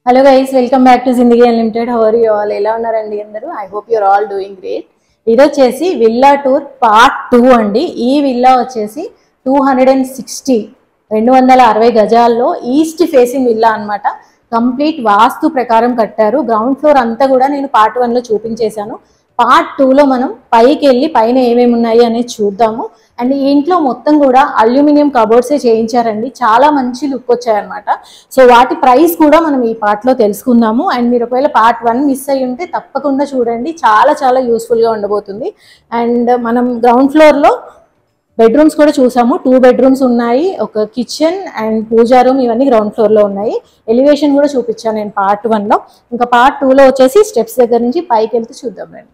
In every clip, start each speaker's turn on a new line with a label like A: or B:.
A: Hello guys welcome back to Zindagi unlimited how are you all ఎలా ఉన్నారండి అందరూ I hope you're all doing great ఇది వచ్చేసి విల్లా టూర్ పార్ట్ టూ అండి ఈ విల్లా వచ్చేసి టూ హండ్రెడ్ అండ్ సిక్స్టీ రెండు వందల అరవై గజాల్లో ఈస్ట్ ఫేసింగ్ విల్లా అన్నమాట కంప్లీట్ వాస్తు ప్రకారం కట్టారు గ్రౌండ్ ఫ్లోర్ అంతా కూడా నేను పార్ట్ వన్లో చూపించేశాను పార్ట్ టూలో మనం పైకి వెళ్ళి పైన ఏమేమి ఉన్నాయి అనేది చూద్దాము అండ్ ఈ ఇంట్లో మొత్తం కూడా అల్యూమినియం కబోర్డ్సే చేయించారండి చాలా మంచి లుక్ వచ్చాయన్నమాట సో వాటి ప్రైస్ కూడా మనం ఈ పార్ట్లో తెలుసుకుందాము అండ్ మీరు ఒకవేళ పార్ట్ వన్ మిస్ అయ్యి ఉంటే తప్పకుండా చూడండి చాలా చాలా యూస్ఫుల్గా ఉండబోతుంది అండ్ మనం గ్రౌండ్ ఫ్లోర్లో బెడ్రూమ్స్ కూడా చూసాము టూ బెడ్రూమ్స్ ఉన్నాయి ఒక కిచెన్ అండ్ పూజా రూమ్ ఇవన్నీ గ్రౌండ్ ఫ్లోర్లో ఉన్నాయి ఎలివేషన్ కూడా చూపించాను నేను పార్ట్ వన్లో ఇంకా పార్ట్ టూలో వచ్చేసి స్టెప్స్ దగ్గర నుంచి పైకి వెళ్తే చూద్దాం రండి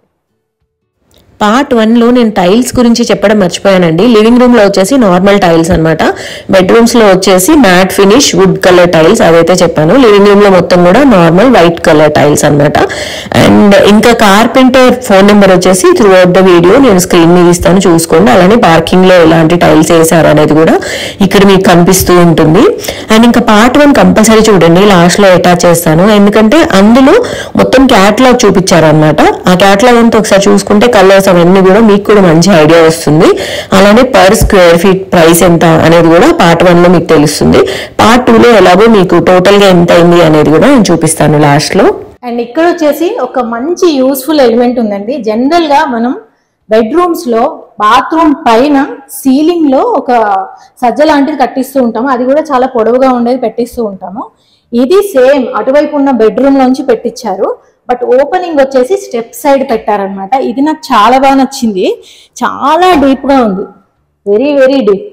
B: పార్ట్ వన్లో నేను టైల్స్ గురించి చెప్పడం మర్చిపోయానండి లివింగ్ రూమ్లో వచ్చేసి నార్మల్ టైల్స్ అనమాట బెడ్రూమ్స్లో వచ్చేసి matte finish wood colour tiles అదైతే చెప్పాను లివింగ్ రూమ్లో మొత్తం కూడా నార్మల్ వైట్ కలర్ టైల్స్ అనమాట అండ్ ఇంకా కార్పెంటర్ ఫోన్ నెంబర్ వచ్చేసి త్రూ అవుట్ ద వీడియో నేను స్క్రీన్ మీద ఇస్తాను చూసుకోండి అలానే పార్కింగ్లో ఎలాంటి టైల్స్ వేసారు అనేది కూడా ఇక్కడ మీకు కనిపిస్తూ ఉంటుంది అండ్ ఇంకా పార్ట్ వన్ కంపల్సరీ చూడండి లాస్ట్లో అటాచ్ చేస్తాను ఎందుకంటే అందులో మొత్తం క్యాట్లాగ్ చూపించారు అనమాట ఆ క్యాట్లాగ్ అంతా ఒకసారి చూసుకుంటే కలర్స్ అవన్నీ కూడా మీకు కూడా మంచి ఐడియా వస్తుంది అలానే పర్ స్క్వేర్ ఫీట్ ప్రైస్ ఎంత అనేది కూడా పార్ట్ వన్ లో మీకు తెలుస్తుంది పార్ట్ టూ లో ఎలాగో మీకు టోటల్ గా ఎంత అయింది అనేది కూడా నేను చూపిస్తాను లాస్ట్ లో
A: అండ్ ఇక్కడ వచ్చేసి ఒక మంచి యూస్ఫుల్ ఎలిమెంట్ ఉందండి జనరల్ గా మనం బెడ్రూమ్స్ లో బాత్రూమ్ పైన సీలింగ్ లో ఒక సజ్జ లాంటిది కట్టిస్తూ ఉంటాము అది కూడా చాలా పొడవుగా ఉండేది పెట్టిస్తూ ఉంటాము ఇది సేమ్ అటువైపు ఉన్న బెడ్రూమ్ లోంచి పెట్టించారు బట్ ఓపెనింగ్ వచ్చేసి స్టెప్ సైడ్ పెట్టారనమాట ఇది నాకు చాలా బాగా నచ్చింది చాలా డీప్ గా ఉంది వెరీ వెరీ డీప్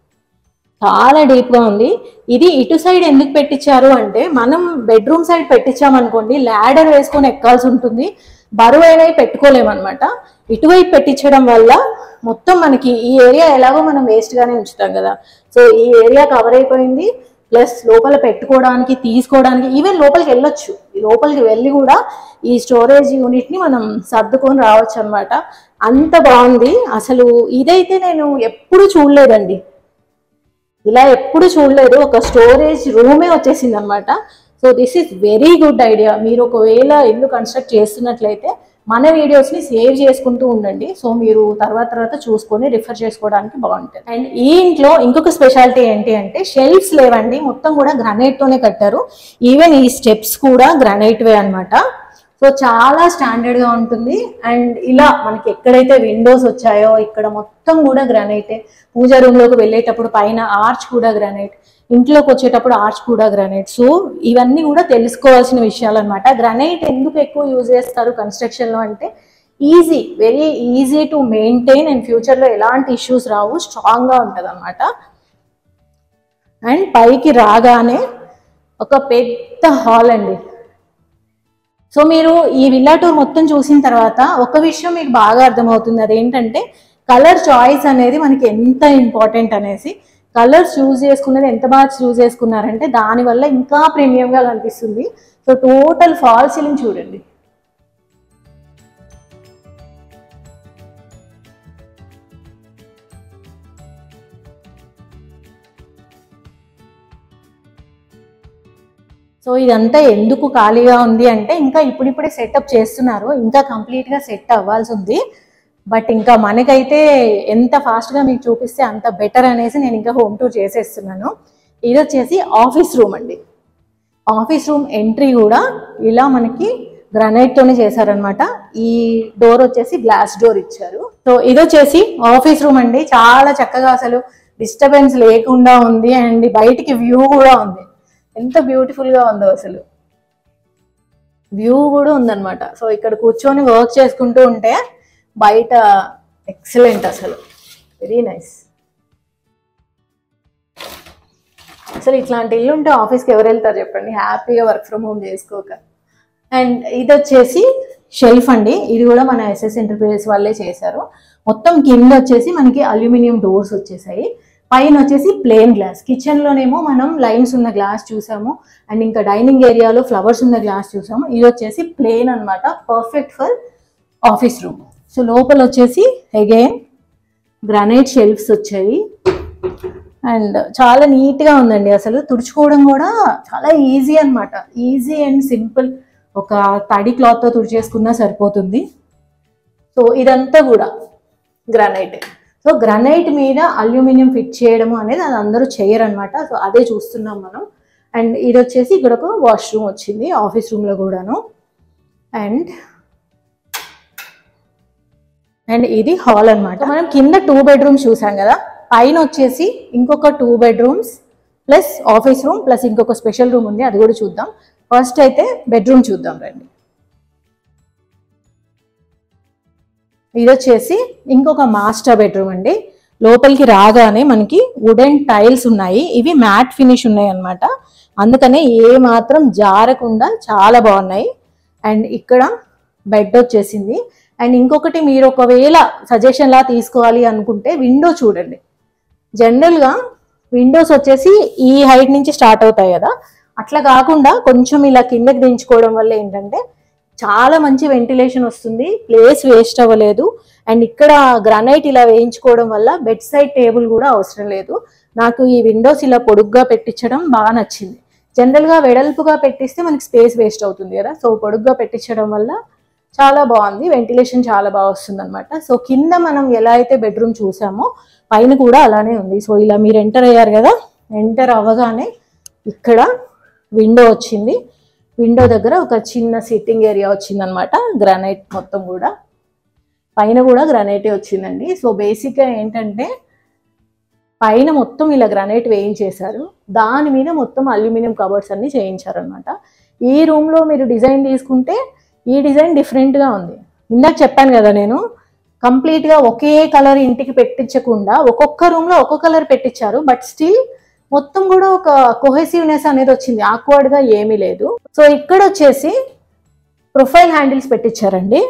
A: చాలా డీప్ గా ఉంది ఇది ఇటు సైడ్ ఎందుకు పెట్టించారు అంటే మనం బెడ్రూమ్ సైడ్ పెట్టించామనుకోండి ల్యాడర్ వేసుకొని ఎక్కాల్సి ఉంటుంది బరువు అయినవి పెట్టుకోలేమన్నమాట ఇటువైపు పెట్టించడం వల్ల మొత్తం మనకి ఈ ఏరియా ఎలాగో మనం వేస్ట్ గానే ఉంచుతాం కదా సో ఈ ఏరియా కవర్ అయిపోయింది ప్లస్ లోపల పెట్టుకోవడానికి తీసుకోవడానికి ఈవెన్ లోపలికి వెళ్ళొచ్చు ఈ లోపలికి వెళ్ళి కూడా ఈ స్టోరేజ్ యూనిట్ ని మనం సర్దుకొని రావచ్చు అనమాట అంత బాగుంది అసలు ఇదైతే నేను ఎప్పుడు చూడలేదండి ఇలా ఎప్పుడు చూడలేదు ఒక స్టోరేజ్ రూమే వచ్చేసింది అనమాట so this is very good idea మీరు ఒకవేళ ఇల్లు కన్స్ట్రక్ట్ చేస్తున్నట్లయితే మన వీడియోస్ ని సేవ్ చేసుకుంటూ ఉండండి సో మీరు తర్వాత తర్వాత చూసుకొని రిఫర్ చేసుకోవడానికి బాగుంటుంది అండ్ ఈ ఇంట్లో ఇంకొక స్పెషాలిటీ ఏంటి అంటే షెల్ఫ్స్ లేవండి మొత్తం కూడా గ్రానైట్ తోనే కట్టారు ఈవెన్ ఈ స్టెప్స్ కూడా గ్రానైట్ వే అన్నమాట సో చాలా స్టాండర్డ్ గా ఉంటుంది అండ్ ఇలా మనకి ఎక్కడైతే విండోస్ వచ్చాయో ఇక్కడ మొత్తం కూడా గ్రానైటే పూజా రూమ్ లోకి వెళ్ళేటప్పుడు పైన ఆర్చ్ కూడా గ్రానైట్ ఇంట్లోకి వచ్చేటప్పుడు ఆర్చ్ కూడా గ్రానైట్ సో ఇవన్నీ కూడా తెలుసుకోవాల్సిన విషయాలు అనమాట గ్రానైట్ ఎందుకు ఎక్కువ యూజ్ చేస్తారు కన్స్ట్రక్షన్ లో అంటే easy very easy to maintain and future లో ఎలాంటి ఇష్యూస్ రావు స్ట్రాంగ్ గా ఉంటది అనమాట అండ్ పైకి రాగానే ఒక పెద్ద హాల్ అండి సో మీరు ఈ విల్లా టూర్ మొత్తం చూసిన తర్వాత ఒక విషయం మీకు బాగా అర్థమవుతుంది అదేంటంటే కలర్ చాయిస్ అనేది మనకి ఎంత ఇంపార్టెంట్ అనేసి కలర్స్ చూస్ చేసుకున్నది ఎంత బాగా చూస్ చేసుకున్నారంటే దానివల్ల ఇంకా ప్రీమియంగా కనిపిస్తుంది సో టోటల్ ఫాల్ సీలింగ్ చూడండి సో ఇదంతా ఎందుకు ఖాళీగా ఉంది అంటే ఇంకా ఇప్పుడిప్పుడే సెటప్ చేస్తున్నారు ఇంకా కంప్లీట్ గా సెట్ అవ్వాల్సి ఉంది బట్ ఇంకా మనకైతే ఎంత ఫాస్ట్ గా మీకు చూపిస్తే అంత బెటర్ అనేసి నేను ఇంకా హోమ్ టూర్ చేసేస్తున్నాను ఇది వచ్చేసి ఆఫీస్ రూమ్ అండి ఆఫీస్ రూమ్ ఎంట్రీ కూడా ఇలా మనకి గ్రానైట్ తోనే చేశారనమాట ఈ డోర్ వచ్చేసి గ్లాస్ డోర్ ఇచ్చారు సో ఇది వచ్చేసి ఆఫీస్ రూమ్ అండి చాలా చక్కగా అసలు డిస్టర్బెన్స్ లేకుండా ఉంది అండ్ బయటికి వ్యూ కూడా ఉంది ఎంత బ్యూటిఫుల్ గా ఉందో అసలు వ్యూ కూడా ఉందన్నమాట సో ఇక్కడ కూర్చొని వర్క్ చేసుకుంటూ ఉంటే బయట ఎక్సలెంట్ అసలు వెరీ నైస్ అసలు ఇట్లాంటి ఇల్లు ఉంటే ఆఫీస్కి ఎవరు వెళ్తారు చెప్పండి హ్యాపీగా వర్క్ ఫ్రమ్ హోమ్ చేసుకోక అండ్ ఇది వచ్చేసి షెల్ఫ్ అండి ఇది కూడా మన ఎస్ఎస్ ఎంటర్ప్రైజెస్ వాళ్ళే చేశారు మొత్తం కింద వచ్చేసి మనకి అల్యూమినియం డోర్స్ వచ్చేసాయి పైన వచ్చేసి ప్లేన్ గ్లాస్ కిచెన్ లోనేమో మనం లైన్స్ ఉన్న గ్లాస్ చూసాము అండ్ ఇంకా డైనింగ్ ఏరియాలో ఫ్లవర్స్ ఉన్న గ్లాస్ చూసాము ఇది వచ్చేసి ప్లేన్ అన్నమాట perfect for office room so లోపల వచ్చేసి అగైన్ గ్రానైట్ షెల్ఫ్స్ వచ్చాయి అండ్ చాలా నీట్ గా ఉందండి అసలు తుడుచుకోవడం కూడా చాలా ఈజీ అన్నమాట ఈజీ అండ్ సింపుల్ ఒక తడి క్లాత్ తో తుడిచేసుకున్నా సరిపోతుంది సో ఇదంతా కూడా గ్రానైట్ సో గ్రానైట్ మీద అల్యూమినియం ఫిట్ చేయడం అనేది అది అందరూ చేయరు అనమాట సో అదే చూస్తున్నాం మనం అండ్ ఇది వచ్చేసి ఇక్కడ ఒక వాష్రూమ్ వచ్చింది ఆఫీస్ రూమ్ లో కూడాను అండ్ అండ్ ఇది హాల్ అన్నమాట మనం కింద టూ బెడ్రూమ్స్ చూసాం కదా పైన వచ్చేసి ఇంకొక two bedrooms plus office room plus ఇంకొక స్పెషల్ రూమ్ ఉంది అది కూడా చూద్దాం ఫస్ట్ అయితే బెడ్రూమ్ చూద్దాం రండి ఇది వచ్చేసి ఇంకొక మాస్టర్ బెడ్రూమ్ అండి లోపలికి రాగానే మనకి వుడెన్ టైల్స్ ఉన్నాయి ఇవి మ్యాట్ ఫినిష్ ఉన్నాయి అన్నమాట అందుకనే ఏ మాత్రం జారకుండా చాలా బాగున్నాయి అండ్ ఇక్కడ బెడ్ వచ్చేసింది అండ్ ఇంకొకటి మీరు ఒకవేళ సజెషన్ లా తీసుకోవాలి అనుకుంటే విండో చూడండి జనరల్గా విండోస్ వచ్చేసి ఈ హైట్ నుంచి స్టార్ట్ అవుతాయి కదా అట్లా కాకుండా కొంచెం ఇలా కిందకి దించుకోవడం వల్ల ఏంటంటే చాలా మంచి వెంటిలేషన్ వస్తుంది ప్లేస్ వేస్ట్ అవ్వలేదు అండ్ ఇక్కడ గ్రానైట్ ఇలా వేయించుకోవడం వల్ల బెడ్ సైడ్ టేబుల్ కూడా అవసరం లేదు నాకు ఈ విండోస్ ఇలా పొడుగ్గా పెట్టించడం బాగా నచ్చింది జనరల్గా వెడల్పుగా పెట్టిస్తే మనకి స్పేస్ వేస్ట్ అవుతుంది కదా సో పొడుగ్గా పెట్టించడం వల్ల చాలా బాగుంది వెంటిలేషన్ చాలా బాగా వస్తుంది అనమాట సో కింద మనం ఎలా అయితే బెడ్రూమ్ చూసామో పైన కూడా అలానే ఉంది సో ఇలా మీరు ఎంటర్ అయ్యారు కదా ఎంటర్ అవ్వగానే ఇక్కడ విండో వచ్చింది విండో దగ్గర ఒక చిన్న సిట్టింగ్ ఏరియా వచ్చింది అనమాట గ్రానైట్ మొత్తం కూడా పైన కూడా గ్రానైటే వచ్చిందండి సో బేసిక్గా ఏంటంటే పైన మొత్తం ఇలా గ్రానైట్ వేయించేశారు దాని మీద మొత్తం అల్యూమినియం కబర్డ్స్ అన్ని చేయించారనమాట ఈ రూమ్లో మీరు డిజైన్ తీసుకుంటే ఈ డిజైన్ డిఫరెంట్గా ఉంది ఇందాక చెప్పాను కదా నేను కంప్లీట్గా ఒకే కలర్ ఇంటికి పెట్టించకుండా ఒక్కొక్క రూమ్లో ఒక్కొక్క కలర్ పెట్టించారు బట్ స్టిల్ మొత్తం కూడా ఒక కొహెసివ్నెస్ అనేది వచ్చింది ఆక్వర్డ్గా ఏమీ లేదు సో ఇక్కడ వచ్చేసి ప్రొఫైల్ హ్యాండిల్స్ పెట్టించారండి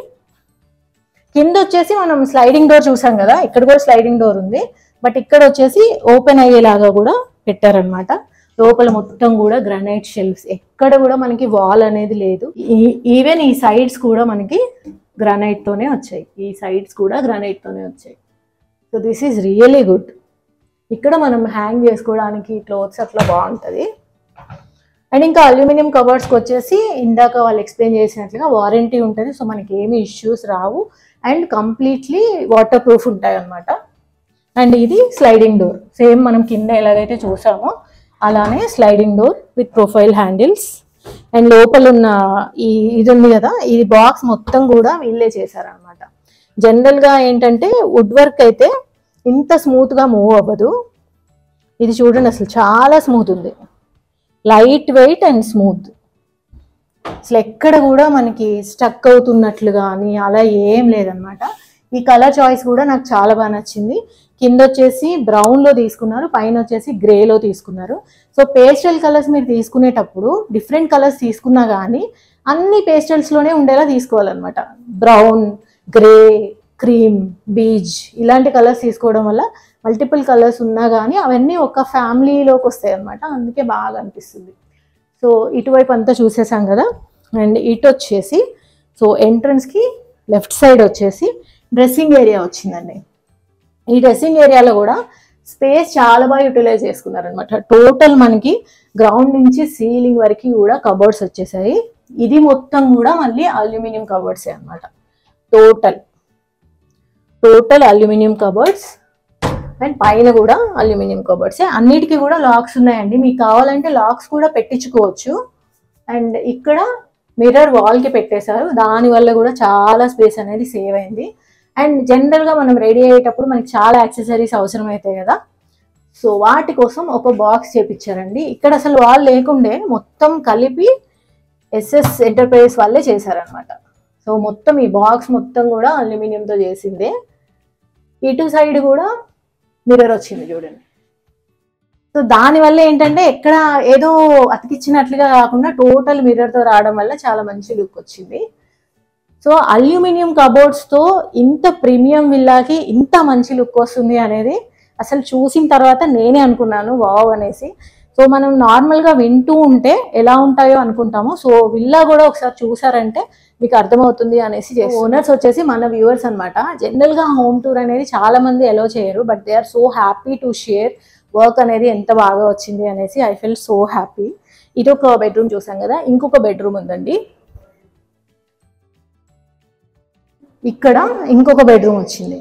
A: కింద వచ్చేసి మనం స్లైడింగ్ డోర్ చూసాం కదా ఇక్కడ కూడా స్లైడింగ్ డోర్ ఉంది బట్ ఇక్కడ వచ్చేసి ఓపెన్ అయ్యేలాగా కూడా పెట్టారనమాట లోపల మొత్తం కూడా గ్రానైట్ షెల్ఫ్స్ ఎక్కడ కూడా మనకి వాల్ అనేది లేదు ఈవెన్ ఈ సైడ్స్ కూడా మనకి గ్రానైట్ తోనే వచ్చాయి ఈ సైడ్స్ కూడా గ్రానైట్ తోనే వచ్చాయి so this is really good ఇక్కడ మనం హ్యాంగ్ చేసుకోవడానికి క్లోత్స్ అట్లా బాగుంటుంది అండ్ ఇంకా అల్యూమినియం కవర్స్కి వచ్చేసి ఇందాక వాళ్ళు ఎక్స్ప్లెయిన్ చేసినట్లుగా వారంటీ ఉంటుంది సో మనకి ఏమి ఇష్యూస్ రావు అండ్ కంప్లీట్లీ వాటర్ ప్రూఫ్ ఉంటాయి అన్నమాట అండ్ ఇది స్లైడింగ్ డోర్ సేమ్ మనం కింద ఎలాగైతే చూసామో అలానే sliding door with profile handles and లోపల ఉన్న ఈ ఇది ఉంది కదా ఈ బాక్స్ మొత్తం కూడా వీళ్ళే చేశారనమాట జనరల్గా ఏంటంటే వుడ్ వర్క్ అయితే ఇంత స్మూత్గా మూవ్ అవ్వదు ఇది చూడండి అసలు చాలా స్మూత్ ఉంది లైట్ వెయిట్ అండ్ స్మూత్ అసలు ఎక్కడ కూడా మనకి స్టక్ అవుతున్నట్లు కానీ అలా ఏం లేదనమాట ఈ కలర్ చాయిస్ కూడా నాకు చాలా బాగా నచ్చింది కింద వచ్చేసి బ్రౌన్ లో తీసుకున్నారు పైన వచ్చేసి గ్రే లో తీసుకున్నారు సో పేస్టల్ కలర్స్ మీరు తీసుకునేటప్పుడు డిఫరెంట్ కలర్స్ తీసుకున్నా కానీ అన్ని పేస్టల్స్ లోనే ఉండేలా తీసుకోవాలన్నమాట బ్రౌన్ గ్రే క్రీమ్ బీజ్ ఇలాంటి కలర్స్ తీసుకోవడం వల్ల మల్టిపుల్ కలర్స్ ఉన్నా కానీ అవన్నీ ఒక ఫ్యామిలీలోకి వస్తాయి అనమాట అందుకే బాగా అనిపిస్తుంది సో ఇటువైపు అంతా చూసేసాం కదా అండ్ ఇటు వచ్చేసి సో ఎంట్రన్స్కి లెఫ్ట్ సైడ్ వచ్చేసి డ్రెస్సింగ్ ఏరియా వచ్చిందండి ఈ డ్రెస్సింగ్ ఏరియాలో కూడా స్పేస్ చాలా బాగా యూటిలైజ్ చేసుకున్నారనమాట టోటల్ మనకి గ్రౌండ్ నుంచి సీలింగ్ వరకు కూడా కబోర్డ్స్ వచ్చేసాయి ఇది మొత్తం కూడా మళ్ళీ అల్యూమినియం కబోర్డ్సే అనమాట total total aluminium cupboards and పైన కూడా అల్యూమినియం కబోర్డ్స్ అన్నిటికీ కూడా లాక్స్ ఉన్నాయండి మీకు కావాలంటే లాక్స్ కూడా పెట్టించుకోవచ్చు అండ్ ఇక్కడ మిర్రర్ వాల్ కి పెట్టేశారు దాని వల్ల కూడా చాలా స్పేస్ అనేది సేవ్ అయింది అండ్ జనరల్ గా మనం రెడీ అయ్యేటప్పుడు మనకి చాలా యాక్సెసరీస్ అవసరం అవుతాయి కదా సో వాటి కోసం ఒక బాక్స్ చేపించారండి ఇక్కడ అసలు వాల్ లేకుండే మొత్తం కలిపి ఎస్ఎస్ ఎంటర్ప్రైజెస్ వాళ్ళే చేశారనమాట సో మొత్తం ఈ బాక్స్ మొత్తం కూడా అల్యూమినియంతో చేసిందే ఇటు సైడ్ కూడా మిర్రర్ వచ్చింది చూడండి సో దానివల్ల ఏంటంటే ఎక్కడ ఏదో అతికిచ్చినట్లుగా కాకుండా టోటల్ మిర్రర్తో రావడం వల్ల చాలా మంచి లుక్ వచ్చింది సో అల్యూమినియం కబోర్డ్స్ తో ఇంత ప్రీమియం విల్లాకి ఇంత మంచి లుక్ వస్తుంది అనేది అసలు చూసిన తర్వాత నేనే అనుకున్నాను వావ్ అనేసి సో మనం నార్మల్ గా వింటూ ఉంటే ఎలా ఉంటాయో అనుకుంటాము సో విల్లా కూడా ఒకసారి చూసారంటే మీకు అర్థమవుతుంది అనేసి ఓనర్స్ వచ్చేసి మన వ్యూవర్స్ అనమాట జనరల్ గా హోమ్ టూర్ అనేది చాలా మంది ఎలో చేయరు but they are so happy to share work అనేది ఎంత బాగా వచ్చింది అనేసి ఐ ఫీల్ సో హ్యాపీ ఇది ఒక బెడ్రూమ్ చూసాం కదా ఇంకొక బెడ్రూమ్ ఉందండి ఇక్కడ ఇంకొక బెడ్రూమ్ వచ్చింది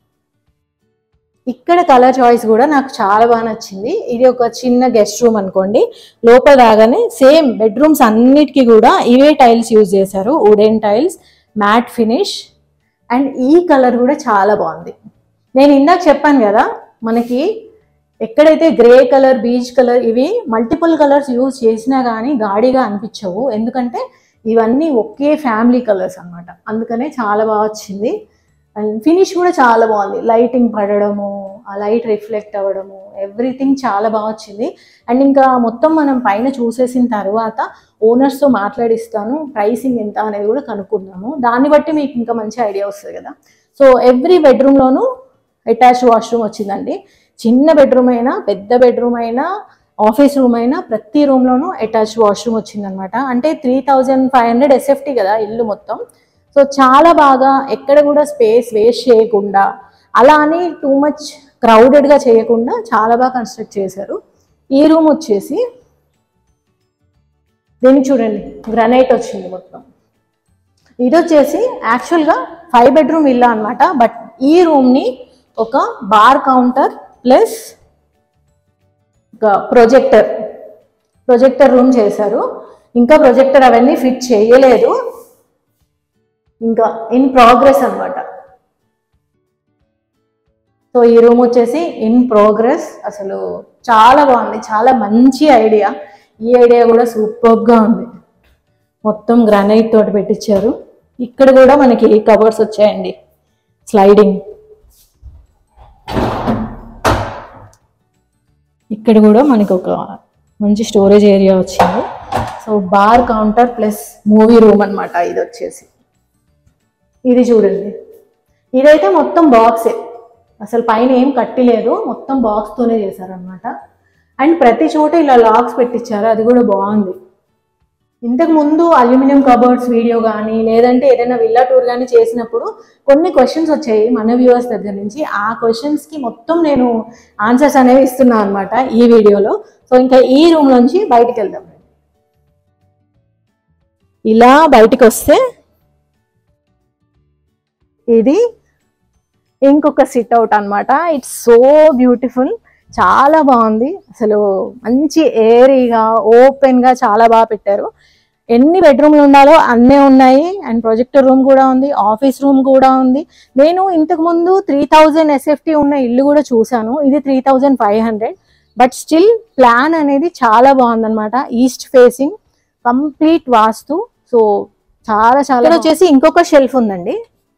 A: ఇక్కడ కలర్ చాయిస్ కూడా నాకు చాలా బాగా నచ్చింది ఇది ఒక చిన్న గెస్ట్ రూమ్ అనుకోండి లోపల రాగానే సేమ్ బెడ్రూమ్స్ అన్నిటికీ కూడా ఇవే టైల్స్ యూజ్ చేశారు wooden tiles matte finish and ఈ కలర్ కూడా చాలా బాగుంది నేను ఇందాక చెప్పాను కదా మనకి ఎక్కడైతే గ్రే కలర్ బీచ్ కలర్ ఇవి మల్టిపుల్ కలర్స్ యూజ్ చేసినా కానీ గాడిగా అనిపించవు ఎందుకంటే ఇవన్నీ ఒకే ఫ్యామిలీ కలర్స్ అన్నమాట అందుకనే చాలా బాగా వచ్చింది అండ్ ఫినిష్ కూడా చాలా బాగుంది లైటింగ్ పడడము ఆ లైట్ రిఫ్లెక్ట్ అవ్వడము ఎవ్రీథింగ్ చాలా బాగా వచ్చింది అండ్ ఇంకా మొత్తం మనం పైన చూసేసిన తర్వాత ఓనర్స్తో మాట్లాడిస్తాను ప్రైసింగ్ ఎంత అనేది కూడా కనుక్కుందాము దాన్ని బట్టి మీకు ఇంకా మంచి ఐడియా వస్తుంది కదా సో ఎవ్రీ బెడ్రూమ్లోనూ అటాచ్ వాష్రూమ్ వచ్చిందండి చిన్న బెడ్రూమ్ అయినా పెద్ద బెడ్రూమ్ అయినా ఆఫీస్ రూమ్ అయినా ప్రతి రూమ్లోనూ అటాచ్ వాష్రూమ్ వచ్చిందనమాట అంటే three thousand five hundred SFT కదా ఇల్లు మొత్తం సో చాలా బాగా ఎక్కడ కూడా స్పేస్ వేస్ట్ చేయకుండా అలా అని టూ మచ్ క్రౌడెడ్గా చేయకుండా చాలా బాగా కన్స్ట్రక్ట్ చేశారు ఈ రూమ్ వచ్చేసి దీన్ని చూడండి గ్రనైట్ వచ్చింది మొత్తం ఇది వచ్చేసి యాక్చువల్గా ఫైవ్ బెడ్రూమ్ ఇల్లా అనమాట బట్ ఈ రూమ్ని ఒక బార్ కౌంటర్ ప్లస్ ఒక ప్రొజెక్టర్ ప్రొజెక్టర్ రూమ్ చేశారు ఇంకా ప్రొజెక్టర్ అవన్నీ ఫిట్ చేయలేదు ఇంకా ఇన్ ప్రోగ్రెస్ అన్నమాట సో ఈ రూమ్ వచ్చేసి ఇన్ ప్రోగ్రెస్ అసలు చాలా బాగుంది చాలా మంచి ఐడియా ఈ ఐడియా కూడా సూపర్గా ఉంది మొత్తం గ్రానైట్ తోటి పెట్టించారు ఇక్కడ కూడా మనకి కవర్స్ వచ్చాయండి స్లైడింగ్ ఇక్కడ కూడా మనకి ఒక మంచి స్టోరేజ్ ఏరియా వచ్చింది so bar counter plus movie room అన్నమాట ఇది వచ్చేసి ఇది చూడండి ఇదైతే మొత్తం బాక్సే అసలు పైన ఏం కట్టిలేదు మొత్తం బాక్స్తోనే చేశారనమాట అండ్ ప్రతి చోట ఇలా లాక్స్ పెట్టించారు అది కూడా బాగుంది ఇంతకు ముందు అల్యూమినియం కబర్డ్స్ వీడియో కానీ లేదంటే ఏదైనా విల్లా టూర్ కానీ చేసినప్పుడు కొన్ని క్వశ్చన్స్ వచ్చాయి మన వ్యూవర్స్ దగ్గర నుంచి ఆ క్వశ్చన్స్కి మొత్తం నేను ఆన్సర్స్ అనేవి ఇస్తున్నాను అనమాట ఈ వీడియోలో సో ఇంకా ఈ రూమ్ నుంచి బయటికి వెళ్దాం ఇలా బయటికి వస్తే ఇది ఇంకొక సిట్ అవుట్ అనమాట ఇట్స్ సో బ్యూటిఫుల్ చాలా బాగుంది అసలు మంచి ఏరీగా ఓపెన్గా చాలా బాగా పెట్టారు ఎన్ని బెడ్రూమ్లు ఉండాలో అన్నీ ఉన్నాయి అండ్ ప్రొజెక్టర్ రూమ్ కూడా ఉంది ఆఫీస్ రూమ్ కూడా ఉంది నేను ఇంతకు ముందు త్రీ థౌజండ్ ఎస్ఎఫ్టీ ఉన్న ఇల్లు కూడా చూశాను ఇది three thousand five hundred but still plan అనేది చాలా బాగుందన్నమాట east facing complete vastu so చాలా చాలా ఇక్కడ వచ్చేసి ఇంకొక షెల్ఫ్ ఉందండి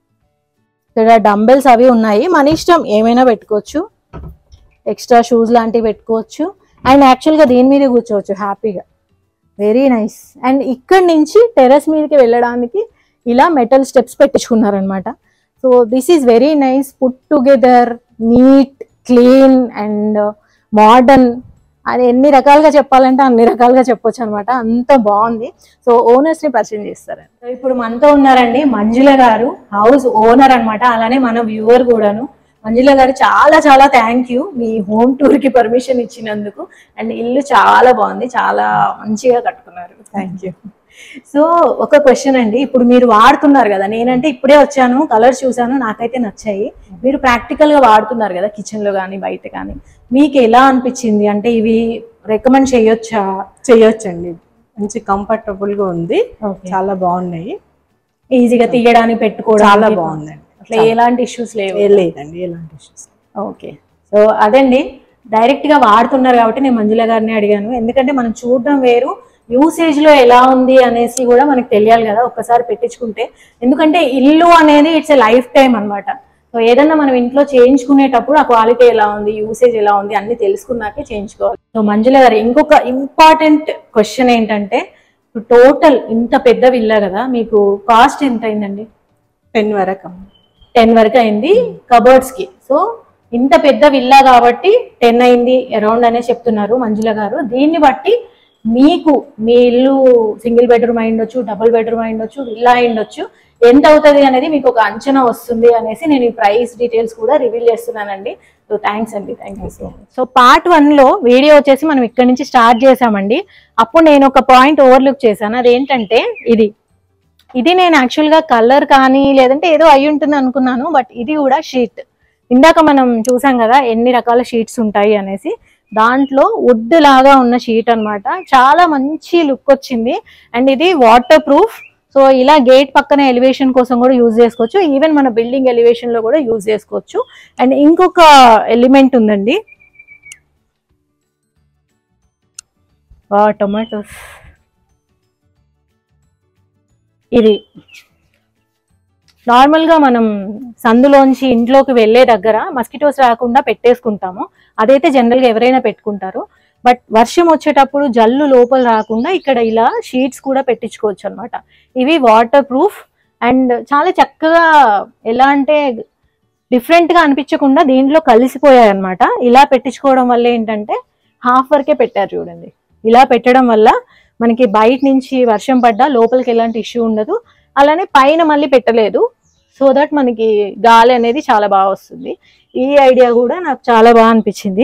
A: ఇక్కడ డంబెల్స్ అవి ఉన్నాయి మన ఇష్టం ఏమైనా పెట్టుకోవచ్చు ఎక్స్ట్రా షూస్ లాంటివి పెట్టుకోవచ్చు అండ్ యాక్చువల్గా దీని మీద కూర్చోవచ్చు హ్యాపీగా వెరీ నైస్ అండ్ ఇక్కడ నుంచి టెర్రస్ మీదకి వెళ్ళడానికి ఇలా మెటల్ స్టెప్స్ పెట్టించుకున్నారనమాట so this is very nice put together neat clean and modern అది ఎన్ని రకాలుగా చెప్పాలంటే అన్ని రకాలుగా చెప్పొచ్చు అనమాట అంత బాగుంది సో ఓనర్స్ ని పరిచయం చేస్తారండి సో ఇప్పుడు మనతో ఉన్నారండి మంజుల గారు హౌస్ ఓనర్ అన్నమాట అలానే మన వ్యూవర్ కూడాను మంజుల గారు చాలా చాలా థ్యాంక్ యూ మీ హోమ్ టూర్ కి పర్మిషన్ ఇచ్చినందుకు అండ్ ఇల్లు చాలా బాగుంది చాలా మంచిగా కట్టుకున్నారు థ్యాంక్ యూ సో ఒక క్వశ్చన్ అండి ఇప్పుడు మీరు వాడుతున్నారు కదా నేనంటే ఇప్పుడే వచ్చాను కలర్స్ చూసాను నాకైతే నచ్చాయి మీరు ప్రాక్టికల్ గా వాడుతున్నారు కదా కిచెన్ లో కానీ బయట కానీ మీకు ఎలా అనిపించింది అంటే ఇవి రికమెండ్ చేయొచ్చా
C: చేయొచ్చండి మంచి కంఫర్టబుల్ గా ఉంది
A: ఓకే
C: చాలా బాగున్నాయి
A: ఈజీగా తీయడానికి పెట్టుకోవడం
C: చాలా బాగుందండి
A: అట్లా ఎలాంటి ఇష్యూస్ లేవు
C: ఏ లేదండి ఎలాంటి issues లేవు.
A: ఓకే సో అదండి డైరెక్ట్ గా వాడుతున్నారు కాబట్టి నేను మంజుల గారిని అడిగాను ఎందుకంటే మనం చూడడం వేరు యూసేజ్ లో ఎలా ఉంది అనేసి కూడా మనకు తెలియాలి కదా ఒక్కసారి పెట్టించుకుంటే ఎందుకంటే ఇల్లు అనేది ఇట్స్ ఎ లైఫ్ టైం అన్నమాట సో ఏదన్నా మనం ఇంట్లో చేయించుకునేటప్పుడు ఆ క్వాలిటీ ఎలా ఉంది యూసేజ్ ఎలా ఉంది అన్ని తెలుసుకున్నాకే చేయించుకోవాలి సో మంజుల గారు ఇంకొక ఇంపార్టెంట్ క్వశ్చన్ ఏంటంటే టోటల్ ఇంత పెద్ద విల్లా కదా మీకు కాస్ట్ ఎంత అయిందండి
C: టెన్ వరకు అమ్మ.
A: టెన్ వరకు అయింది కబర్డ్స్ కి సో ఇంత పెద్ద విల్లా కాబట్టి టెన్ అయింది అరౌండ్ అనే చెప్తున్నారు మంజుల గారు దీన్ని బట్టి మీకు మీ ఇల్లు సింగిల్ బెడ్రూమ్ అయి ఉండొచ్చు డబుల్ బెడ్రూమ్ అయి ఉండొచ్చు విల్లా అయి ఉండొచ్చు ఎంత అవుతుంది అనేది మీకు ఒక అంచనా వస్తుంది అనేసి నేను ఈ ప్రైస్ డీటెయిల్స్ కూడా రివీల్ చేస్తున్నానండి సో థ్యాంక్స్ అండి thank you so much so part one లో వీడియో వచ్చేసి మనం ఇక్కడ నుంచి స్టార్ట్ చేసామండి అప్పుడు నేను ఒక పాయింట్ ఓవర్లుక్ చేశాను అదేంటంటే ఇది ఇది నేను యాక్చువల్ గా కలర్ కానీ లేదంటే ఏదో అయి ఉంటుంది అనుకున్నాను బట్ ఇది కూడా షీట్ ఇందాక మనం చూసాం కదా ఎన్ని రకాల షీట్స్ ఉంటాయి అనేసి దాంట్లో వుడ్ లాగా ఉన్న షీట్ అన్నమాట చాలా మంచి లుక్ వచ్చింది అండ్ ఇది వాటర్ ప్రూఫ్ సో ఇలా గేట్ పక్కన ఎలివేషన్ కోసం కూడా యూజ్ చేసుకోవచ్చు ఈవెన్ మన బిల్డింగ్ ఎలివేషన్ లో కూడా యూజ్ చేసుకోవచ్చు అండ్ ఇంకొక ఎలిమెంట్ ఉందండి వా టొమాటోస్ ఇది నార్మల్ గా మనం సందులోంచి ఇంట్లోకి వెళ్ళే దగ్గర మస్కిటోస్ రాకుండా పెట్టేసుకుంటాము అదైతే జనరల్ గా ఎవరైనా పెట్టుకుంటారు బట్ వర్షం వచ్చేటప్పుడు జల్లు లోపల రాకుండా ఇక్కడ ఇలా షీట్స్ కూడా పెట్టించుకోవచ్చు అన్నమాట ఇవి వాటర్ ప్రూఫ్ అండ్ చాలా చక్కగా ఎలా అంటే డిఫరెంట్ గా అనిపించకుండా దీంట్లో కలిసిపోయాయి అన్నమాట ఇలా పెట్టించుకోవడం వల్ల ఏంటంటే హాఫ్ వరకే పెట్టారు చూడండి ఇలా పెట్టడం వల్ల మనకి బయట నుంచి వర్షం పడ్డా లోపలికి ఎలాంటి ఇష్యూ ఉండదు అలానే పైన మళ్ళీ పెట్టలేదు సో దట్ మనకి గాలి అనేది చాలా బాగా వస్తుంది ఈ ఐడియా కూడా నాకు చాలా బాగా అనిపించింది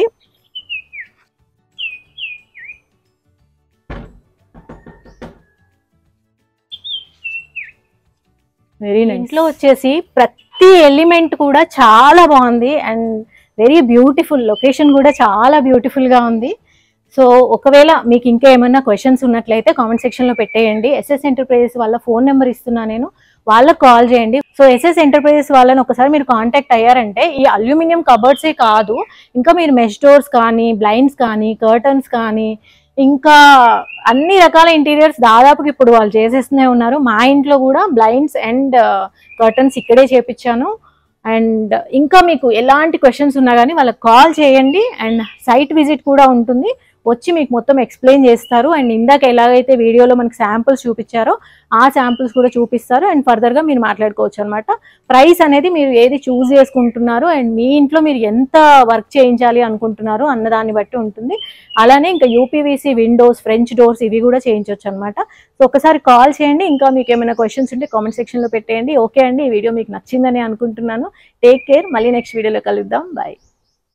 A: వెరీ ఇంట్లో వచ్చేసి ప్రతి ఎలిమెంట్ కూడా చాలా బాగుంది అండ్ వెరీ బ్యూటిఫుల్ లొకేషన్ కూడా చాలా బ్యూటిఫుల్ గా ఉంది సో ఒకవేళ మీకు ఇంకా ఏమైనా క్వశ్చన్స్ ఉన్నట్లయితే కామెంట్ సెక్షన్ లో పెట్టేయండి ఎస్ఎస్ ఎంటర్ప్రైజెస్ వాళ్ళ ఫోన్ నెంబర్ ఇస్తున్నా నేను వాళ్ళకి కాల్ చేయండి సో ఎస్ఎస్ ఎంటర్ప్రైజెస్ వాళ్ళని ఒకసారి మీరు కాంటాక్ట్ అయ్యారంటే ఈ అల్యూమినియం కబర్డ్సే కాదు ఇంకా మీరు మెష్ డోర్స్ కానీ బ్లైండ్స్ కానీ కర్టన్స్ కానీ ఇంకా అన్ని రకాల ఇంటీరియర్స్ దాదాపుకి ఇప్పుడు వాళ్ళు చేసేస్తూనే ఉన్నారు మా ఇంట్లో కూడా బ్లైండ్స్ అండ్ కర్టన్స్ ఇక్కడే చేపించాను అండ్ ఇంకా మీకు ఎలాంటి క్వశ్చన్స్ ఉన్నా కానీ వాళ్ళకి కాల్ చేయండి అండ్ సైట్ విజిట్ కూడా ఉంటుంది వచ్చి మీకు మొత్తం ఎక్స్ప్లెయిన్ చేస్తారు అండ్ ఇందాక ఎలాగైతే వీడియోలో మనకి శాంపుల్స్ చూపించారో ఆ శాంపుల్స్ కూడా చూపిస్తారు అండ్ ఫర్దర్గా మీరు మాట్లాడుకోవచ్చు అనమాట ప్రైస్ అనేది మీరు ఏది చూస్ చేసుకుంటున్నారు అండ్ మీ ఇంట్లో మీరు ఎంత వర్క్ చేయించాలి అనుకుంటున్నారు అన్న దాన్ని బట్టి ఉంటుంది అలానే ఇంకా యూపీవీసీ విండోస్ ఫ్రెంచ్ డోర్స్ ఇవి కూడా చేయించవచ్చు అనమాట సో ఒకసారి కాల్ చేయండి ఇంకా మీకు ఏమైనా క్వశ్చన్స్ ఉంటే కామెంట్ సెక్షన్లో పెట్టేయండి ఓకే అండి ఈ వీడియో మీకు నచ్చిందని అనుకుంటున్నాను టేక్ కేర్ మళ్ళీ నెక్స్ట్ వీడియోలో కలుద్దాం బాయ్